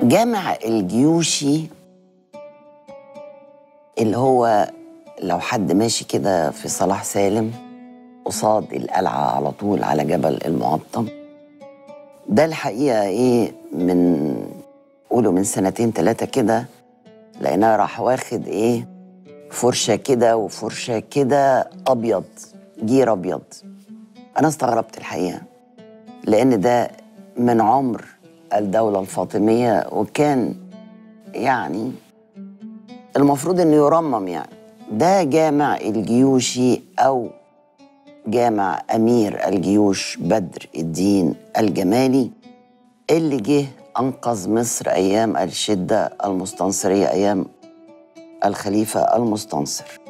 جامع الجيوشي اللي هو لو حد ماشي كده في صلاح سالم قصاد القلعة على طول على جبل المعطم ده الحقيقة إيه من قولوا من سنتين ثلاثة كده لقيناه راح واخد إيه فرشة كده وفرشة كده أبيض جير أبيض أنا استغربت الحقيقة لأن ده من عمر الدولة الفاطمية وكان يعني المفروض انه يرمم يعني ده جامع الجيوشي او جامع امير الجيوش بدر الدين الجمالي اللي جه انقذ مصر ايام الشده المستنصريه ايام الخليفه المستنصر